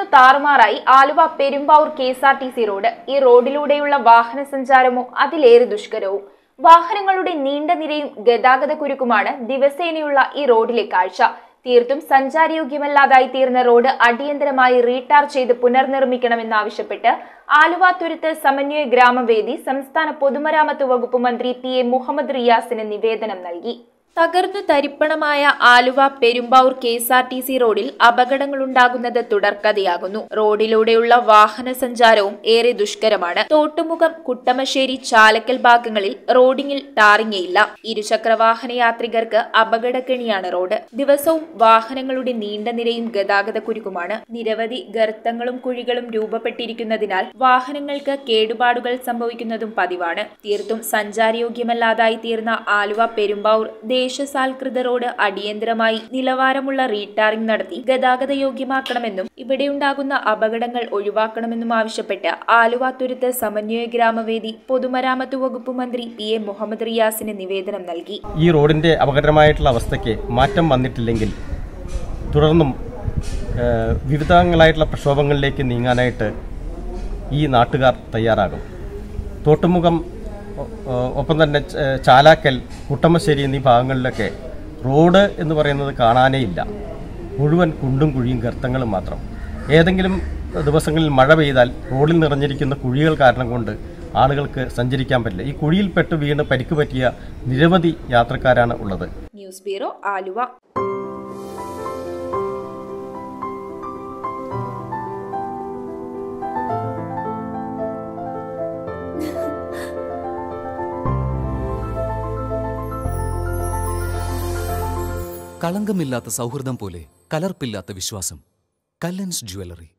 താറുമാറായി Aluva Perumbavoor K S R T C road ഈ റോഡിലൂടെയുള്ള വാഹന സഞ്ചാരമോ അതിലേറെ ദുഷ്കരവും വാഹനങ്ങളുടെ നീണ്ട നിരയും ഗതാഗത കുരുക്കുമാണ് ദിവസേനയുള്ള ഈ റോഡിലെ കാഴ്ച തീർത്തും സഞ്ചാരയോഗ്യമല്ലാതായി തീർന്ന റോഡ് അടിയന്തരമായി റീടാർ ചെയ്ത് പുനർനിർമ്മിക്കണമെന്നാവശ്യപ്പെട്ട് ആലുവ തുരുത്ത് സമന്വയ ഗ്രാമവേദി സംസ്ഥാന പൊതുമരാമത്ത് വകുപ്പ് മന്ത്രി പി എ മുഹമ്മദ് റിയാസിന് നിവേദനം നൽകി തകർന്നു തരിപ്പണമായ Aluva Perumbavoor K S R T C റോഡിൽ അപകടങ്ങളുണ്ടാകുന്നത് തുടർക്കഥയാകുന്നു റോഡിലൂടെയുള്ള വാഹന സഞ്ചാരവും ഏറെ ദുഷ്കരമാണ് തോട്ടുമുഖം കുട്ടമശ്ശേരി ചാലക്കൽ ഭാഗങ്ങളിൽ റോഡിങ്ങിൽ ടാറിങ്ങയില്ല ഇരുചക്ര വാഹന യാത്രികർക്ക് അപകടക്കെണിയാണ് റോഡ് ദിവസവും വാഹനങ്ങളുടെ നീണ്ട നിരയും ഗതാഗത കുരുക്കുമാണ് നിരവധി ഗർത്തങ്ങളും കുഴികളും രൂപപ്പെട്ടിരിക്കുന്നതിനാൽ വാഹനങ്ങൾക്ക് കേടുപാടുകൾ സംഭവിക്കുന്നതും പതിവാണ് തീർത്തും സഞ്ചാരയോഗ്യമല്ലാതായി തീർന്ന ആലുവ പെരുമ്പാവൂർ ദേശസാൽകൃത റോഡ് അടിയന്തരമായി നിലവാരമുള്ള റീടാറിംഗ് നടത്തി ഗതാഗത യോഗ്യമാക്കണമെന്നും ഇവിടെയുണ്ടാകുന്ന അപകടങ്ങൾ ഒഴിവാക്കണമെന്നും ആവശ്യപ്പെട്ട് ആലുവ തുരുത്ത് സമന്വയ ഗ്രാമവേദി പൊതുമരാമത്ത് വകുപ്പ് മന്ത്രി പി എ മുഹമ്മദ് റിയാസിന് നിവേദനം നൽകി ഈ റോഡിന്റെ അപകടമായിട്ടുള്ള അവസ്ഥയ്ക്ക് മാറ്റം വന്നിട്ടില്ലെങ്കിൽ തുടർന്നും ഏഹ്, വിവിധങ്ങളായിട്ടുള്ള പ്രക്ഷോഭങ്ങളിലേക്ക് നീങ്ങാനായിട്ട് ഈ നാട്ടുകാർ തയ്യാറാകും തോട്ടുമുഖം ഒ- ഒ- ഒപ്പം തന്നെ ച- ചാലാക്കൽ കുട്ടമ്മശ്ശേരി എന്നീ ഭാഗങ്ങളിലൊക്കെ റോഡ് എന്ന് പറയുന്നത് കാണാനേ ഇല്ല മുഴുവൻ കുണ്ടും കുഴിയും ഗർത്തങ്ങളും മാത്രം ഏതെങ്കിലും ദിവസങ്ങളിൽ മഴ പെയ്താൽ റോഡിൽ നിറഞ്ഞിരിക്കുന്ന കുഴികൾ കാരണം കൊണ്ട് ആളുകൾക്ക് സഞ്ചരിക്കാൻ പറ്റില്ല ഈ കുഴിയിൽപ്പെട്ട് വീണ് പരിക്ക് പറ്റിയ നിരവധി യാത്രക്കാരാണ് ഉള്ളത് ന്യൂസ് ബ്യൂറോ ആലുവ കളങ്കമില്ലാത്ത സൗഹൃദം പോലെ കലർപ്പില്ലാത്ത വിശ്വാസം കല്ലൻസ് ജ്വല്ലറി